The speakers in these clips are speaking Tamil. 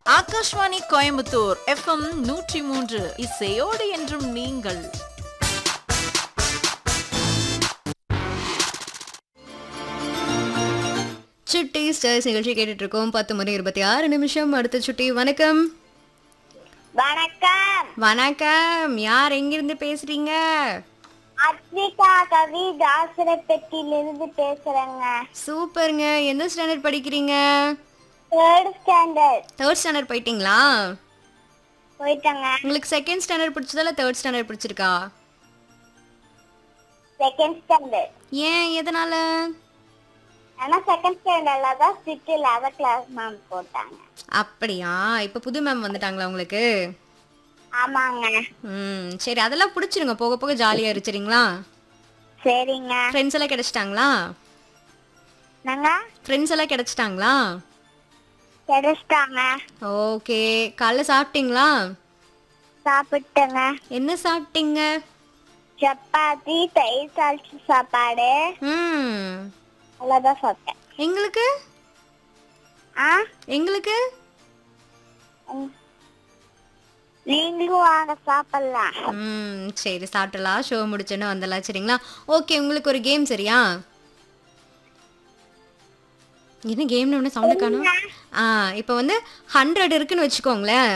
ஆகாஷ்வாணி கோயம்புத்தூர் எஃப்எம் நூற்றி மூன்று இசையோடு என்றும் நீங்கள் சுட்டி ஸ்டர்ஸ் நிகழ்ச்சி கேட்டுட்டு இருக்கோம் பத்து மணி இருபத்தி ஆறு நிமிஷம் அடுத்த சுட்டி வணக்கம் வணக்கம் வணக்கம் யார் எங்கிருந்து பேசுறீங்க அத்விகா கவி தாசரப்பட்டியிலிருந்து பேசுறேங்க சூப்பருங்க எந்த ஸ்டாண்டர்ட் படிக்கிறீங்க தேர்ட் ஸ்டாண்டர்ட் தேர்ட் ஸ்டாண்டர்ட் போயிட்டீங்களா போயிட்டேங்க உங்களுக்கு செகண்ட் ஸ்டாண்டர்ட் பிடிச்சதா இல்லை தேர்ட் ஸ்டாண்டர்ட் பிடிச்சிருக்கா செகண்ட் ஸ்டாண்டர்ட் ஏன் எதனால ஆனா செகண்ட் ஸ்டாண்டர்ட்ல தான் சிட்டி லெவல் கிளாஸ் மேம் போட்டாங்க அப்படியா இப்போ புது மேம் வந்துட்டாங்களா உங்களுக்கு ஆமாங்க ம் சரி அதெல்லாம் பிடிச்சிருங்க போக போக ஜாலியாக இருச்சுறீங்களா சரிங்க ஃப்ரெண்ட்ஸ் எல்லாம் கிடைச்சிட்டாங்களா நாங்க ஃப்ரெண்ட்ஸ் எல்லாம் கிடைச்சிட்டாங்களா கிடைச்சிட்டாங்க ஓகே காலைல சாப்பிட்டீங்களா சாப்பிட்டுங்க என்ன சாப்பிட்டீங்க சப்பாத்தி தயிர் தாளிச்சு சாப்பாடு ம் அவ்வளோதான் சாப்பிட்டேன் எங்களுக்கு ஆ எங்களுக்கு ம். நீங்களும் வாங்க சாப்பிடலாம் ம் சரி சாப்பிடலாம் ஷோ முடிச்சோன்னு வந்துடலாம் சரிங்களா ஓகே உங்களுக்கு ஒரு கேம் சரியா என்ன கேம்னு ஒன்று சவுண்டு காணும் ஆ இப்போ வந்து ஹண்ட்ரட் இருக்குன்னு வச்சுக்கோங்களேன்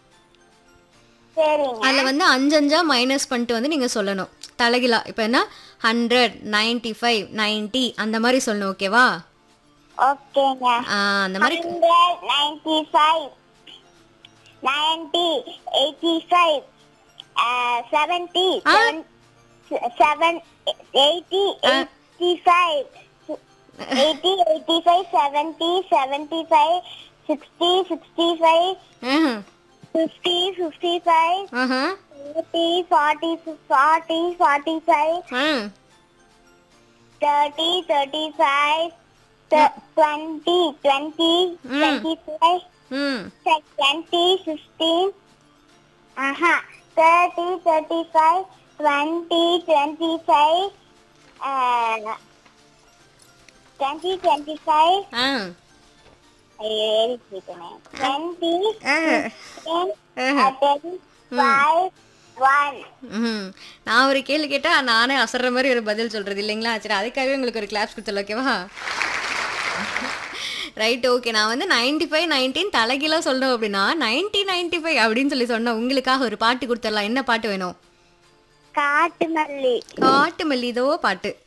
சரிங்க அதில் வந்து அஞ்சு அஞ்சா மைனஸ் பண்ணிட்டு வந்து நீங்கள் சொல்லணும் தலைகிலா இப்போ என்ன ஹண்ட்ரட் நைன்டி ஃபைவ் நைன்ட்டி அந்த மாதிரி சொல்லணும் ஓகேவா ஓகேங்க ஆ அந்த மாதிரி hundred ninety five ninety eighty five uh, seventy Ah. seven seven eighty eighty five eighty eighty five seventy seventy five sixty sixty five ம் fifty fifty five ஆஹா forty forty forty forty five ம் thirty thirty five twenty twenty twenty five ம் twenty, fifteen, uh-huh, thirty, thirty-five, twenty, twenty-five, uh, twenty, twenty-five, ஆ very sweet name. twenty, ஆ ten, ஆஹா. uh, ten, five, one. ம் நான் ஒரு கேள்வி கேட்டா நானே அசர்ற மாதிரி ஒரு பதில் சொல்றது இல்லைங்களா சரி அதுக்காகவே உங்களுக்கு ஒரு கிளாப்ஸ் கொடுத்தல ஓகேவா ரைட் ஓகே நான் வந்து நைன்டி ஃபைவ் நைன்டீன் தலைகீழா சொல்லணும் அப்படின்னா நைன்டி நைன்டி ஃபைவ் அப்படின்னு சொல்லி சொன்னேன் உங்களுக்காக ஒரு பாட்டு கொடுத்துடலாம் என்ன பாட்டு வேணும் காட்டு மல்லி காட்டு மல்லி இதோ பாட்டு